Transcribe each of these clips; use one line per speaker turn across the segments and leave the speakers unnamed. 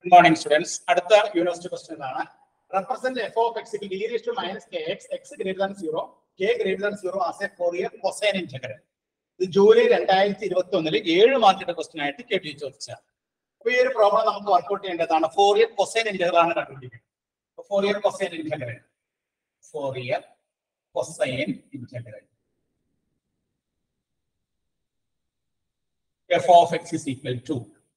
Good morning students അടുത്ത university question ആണ് represent F of X D to minus K X X greater than zero K greater than zero as a Fourier cosine integral ഇത് July രണ്ടായിരത്തി ഇരുപത്തി ഒന്നില് ഏഴ് മാർക്കിന്റെ question ആയിട്ട് K T ചോദിച്ചതാണ് അപ്പൊ ഈ ഒരു പ്രോബ്ലം നമുക്ക് വർക്ക്ഔട്ട് ചെയ്യേണ്ടതാണ് ഫോറിയർ കൊസൈൻ ഇന്റഗ്രൽ ആണ് കണ്ടുപിടിക്കുന്നത് Fourier cosine integral Fourier cosine integral f of x is equal to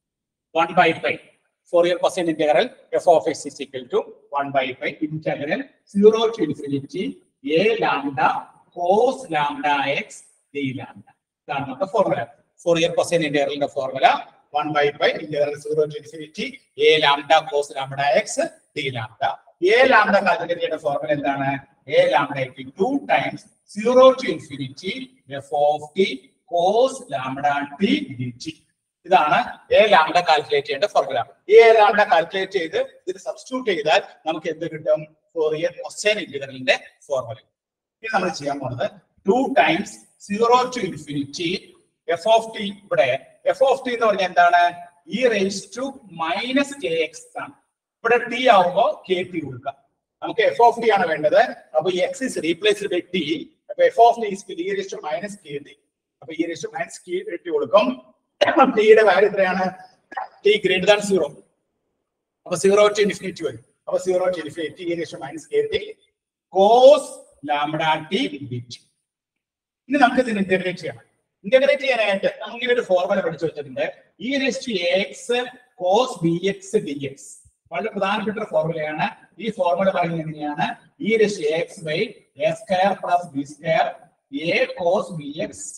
1 by pi. Fourier cosine integral f of x is equal to 1 by pi integral 0 to infinity a lambda cos lambda x d lambda. ഇതാണ് നമ്മുടെ formula Fourier cosine ഇന്റഗ്രലിന്റെ formula one by pi integral zero to infinity A lambda cos lambda X D lambda A lambda calculate ചെയ്യുന്ന formula എന്താണ് A lambda two times zero to infinity F of T cos lambda T D T ഇതാണ് A lambda calculate ചെയ്യേണ്ട formula ഈ A lambda calculate ചെയ്ത് ഇത് substitute ചെയ്താൽ നമുക്ക് എന്ത് കിട്ടും ഫോറിയർ കൊസൈൻ ഇന്റഗ്രലിന്റെ ഫോർമുല ഇനി നമ്മൾ ചെയ്യാൻ പോകുന്നത് two times zero to infinity F of T ഇവിടെ എഫ് ഓഫ് ടി എന്ന് പറഞ്ഞാൽ എന്താണ് E raise to minus K X ആണ് ഇവിടെ ടി ആവുമ്പോൾ കെ ടി കൊടുക്കാം നമുക്ക് എഫ് ഓഫ് ടി ആണ് വേണ്ടത് അപ്പൊ X is replaced by T അപ്പൊ F of T is E raise to minus K T അപ്പൊ E raise to minus K T കൊടുക്കും ടിയുടെ വാല്യൂ എത്രയാണ് ടി ഗ്രേറ്റർ ദാൻ സീറോ അപ്പൊ സീറോ ടു ഇൻഫിനിറ്റി വരും അപ്പൊ zero to infinity E raise to minus K T cos lambda T D T ഇനി നമുക്ക് ഇതിന് ഇന്റഗ്രേറ്റ് ചെയ്യണം ഇന്റഗ്രേറ്റ് ചെയ്യാനായിട്ട് നമുക്ക് ഇങ്ങനെ ഒരു ഫോർമുല പഠിച്ചു വെച്ചിട്ടുണ്ട് E raise to X cos B X D X വളരെ പ്രധാനപ്പെട്ട ഒരു ഫോർമുലയാണ് ഈ ഫോർമുല പറയുന്നത് എങ്ങനെയാണ് E raise to X by A square plus B square A cos B X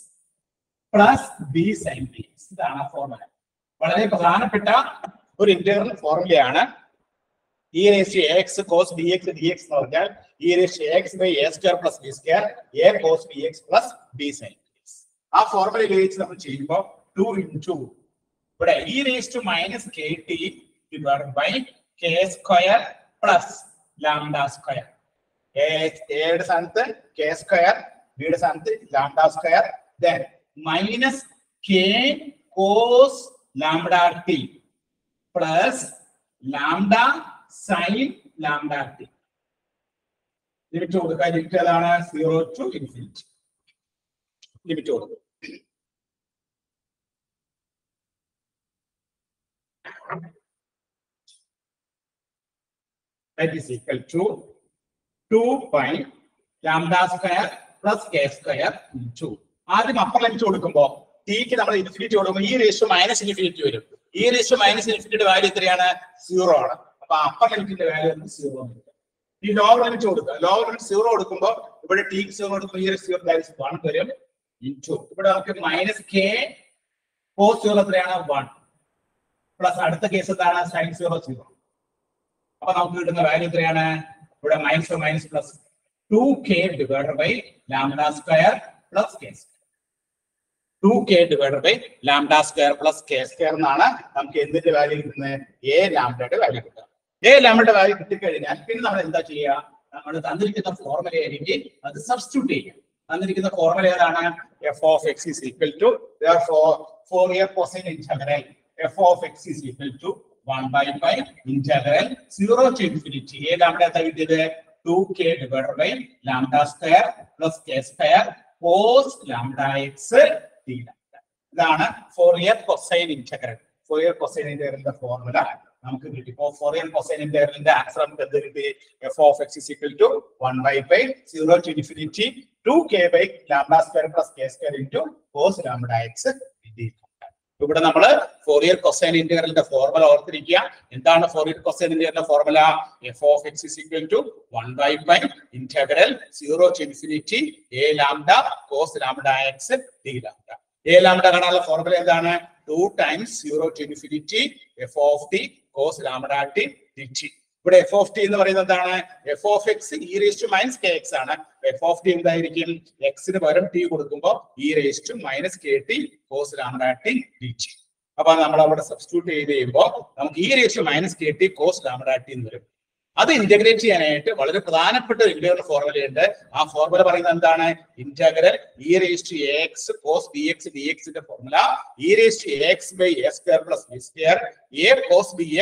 plus B sine B X ഇതാണ് ആ ഫോർമുല വളരെ പ്രധാനപ്പെട്ട ഒരു ഇന്റഗ്രൽ ഫോർമുലയാണ് E raise to X cos B X D X എന്ന് പറഞ്ഞാൽ E raise to X by A square plus B square A cos B X plus B sine B X ആ formula ഉപയോഗിച്ച് നമ്മൾ ചെയ്യുമ്പോൾ ടു ഇൻറ്റു ഇവിടെ E raise to minus K T divide by K square plus lambda square എയുടെ സ്ഥാനത്ത് K square ബിയുടെ സ്ഥാനത്ത് lambda square then minus K cos lambda T plus lambda sine lambda T limit കൊടുക്കുക limit ഏതാണ് zero to infinity limit കൊടുക്കും that is equal to 2 pi lambda square plus k square into ആദ്യം upper limit കൊടുക്കുമ്പോൾ ടിക്ക് നമ്മൾ infinity കൊടുക്കുമ്പോൾ ഈ ratio minus infinity വരും ഈ റേഷ്യോ മൈനസ് ഇൻഫിനിറ്റിയുടെ വാല്യൂ എത്രയാണ് സീറോ ആണ് അപ്പൊ അപ്പർ ലിമിറ്റിന്റെ വാല്യൂ സീറോ ഈ ലോവർ ലിമിറ്റ് കൊടുക്കുക ലോവർ ലിമിറ്റ് സീറോ കൊടുക്കുമ്പോൾ ഇവിടെ ടിക്ക് സീറോ കൊടുക്കുമ്പോൾ ഈ സീറോ വാല്യൂ വൺ വരും ഇൻറ്റു ഇവിടെ നമുക്ക് മൈനസ് കെ കോസ് സീറോ എത്രയാണ് വൺ പ്ലസ് അടുത്ത കേസ് എന്താണ് സൈൻ സീറോ സീറോ അപ്പൊ നമുക്ക് കിട്ടുന്ന വാല്യൂ എത്രയാണ് ഇവിടെ minus minus plus two k divided by lambda square plus k two k divided by lambda square plus k square എന്നാണ് നമുക്ക് എന്തിന്റെ വാല്യൂ കിട്ടുന്നത് എ ലാംഡയുടെ വാല്യൂ കിട്ടുക എ ലാംഡയുടെ വാല്യൂ കിട്ടിക്കഴിഞ്ഞാൽ പിന്നെ നമ്മൾ എന്താ ചെയ്യുക നമ്മൾ തന്നിരിക്കുന്ന ഫോർമുല ആയിരിക്കും അത് സബ്സ്റ്റിറ്റ്യൂട്ട് ചെയ്യുക തന്നിരിക്കുന്ന ഫോർമുല ഏതാണ് f of x is equal to Fourier cosine integral f of x is equal to one by by integral zero to infinity A lambda എന്താ കിട്ടിയത് two k divided by lambda square plus k square cos lambda X D lambda ഇതാണ് Fourier cosine integral Fourier cosine ഇന്റഗ്രലിന്റെ formula നമുക്ക് കിട്ടി ഇപ്പോ Fourier cosine ഇന്റഗ്രലിന്റെ answer നമുക്ക് എന്ത് കിട്ടി f of x is equal to one by by zero to infinity two k by lambda square plus k square into cos lambda X d ഇവിടെ നമ്മൾ ഫോറിയർ കൊസൈൻ ഇന്റഗ്രലിന്റെ ഫോർമുല ഓർത്തിരിക്കുക എന്താണ് Fourier cosine ഇന്റഗ്രലിന്റെ formula f of x is equal to one by by integral zero to infinity A lambda cos lambda X D lambda A lambda കാണാനുള്ള formula എന്താണ് two times zero to infinity F of T cos lambda T D t ഇവിടെ F of T എന്ന് പറയുന്നത് എന്താണ് f of x e raise to minus K X ആണ് f of t എന്തായിരിക്കും എക്സിന് പകരം ടി കൊടുക്കുമ്പോൾ e raise to minus K T cos lambda T D t അപ്പൊ നമ്മൾ അവിടെ സബ്സ്റ്റിറ്റ്യൂട്ട് ചെയ്ത് കഴിയുമ്പോൾ നമുക്ക് e raise to minus K T cos lambda t എന്ന് വരും അത് ഇന്റഗ്രേറ്റ് ചെയ്യാനായിട്ട് വളരെ പ്രധാനപ്പെട്ട ഒരു ഇന്റഗ്രൽ ഫോർമുലയുണ്ട് ആ ഫോർമുല പറയുന്നത് എന്താണ് integral e raise to X cos B X d എക്സിന്റെ formula e raise to X by A square plus B square A cos B X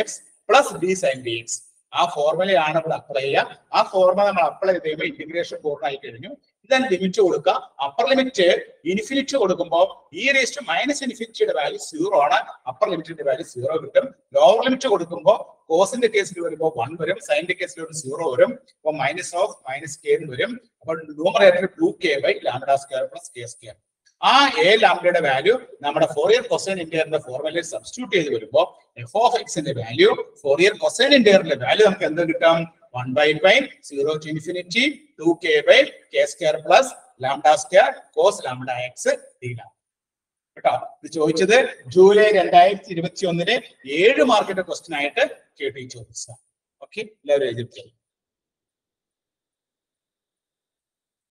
plus d sine d x ആ ഫോർമുലയാണ് നമ്മൾ apply ചെയ്യുക ആ formula നമ്മൾ apply ചെയ്യുമ്പോൾ integration പൂർണ്ണമായി കഴിഞ്ഞു ഇതാൻ ലിമിറ്റ് കൊടുക്കുക അപ്പർ ലിമിറ്റ് ഇൻഫിനിറ്റ് കൊടുക്കുമ്പോൾ ഈ റേസ്റ്റ് മൈനസ് ഇൻഫിനിറ്റിയുടെ വാല്യൂ സീറോ ആണ് അപ്പർ ലിമിറ്റിന്റെ വാല്യൂ സീറോ കിട്ടും ലോവർ ലിമിറ്റ് കൊടുക്കുമ്പോൾ കോസിന്റെ കേസിൽ വരുമ്പോൾ വൺ വരും സൈനിന്റെ കേസിൽ വരുമ്പോൾ സീറോ വരും അപ്പൊ മൈനസ് ഓഫ് മൈനസ് കെ എന്ന് വരും അപ്പൊ numerator two k by lambda square plus k square ആ എ ലാംഡയുടെ വാല്യൂ നമ്മുടെ ഫോറിയർ കൊസൈൻ ഇന്റയറിന്റെ ഫോർമുലയിൽ സബ്സ്റ്റിറ്റ്യൂട്ട് ചെയ്ത് വരുമ്പോൾ എഫ് ഓഫ് എക്സിന്റെ വാല്യൂ ഫോറിയർ കൊസൈൻ ഇന്റയറിന്റെ വാല്യൂ നമുക്ക് എന്ത് കിട്ടും one by by zero to infinity two k by K square plus lambda square cos lambda X D lambda കേട്ടോ ഇത് ചോദിച്ചത് ജൂലൈ രണ്ടായിരത്തി ഇരുപത്തി ഒന്നിലെ ഏഴ് മാർക്കിന്റെ ക്വസ്റ്റ്യൻ ആയിട്ട് കേട്ടി ചോദിച്ചതാണ് ഓക്കെ എല്ലാവരും എഴുതി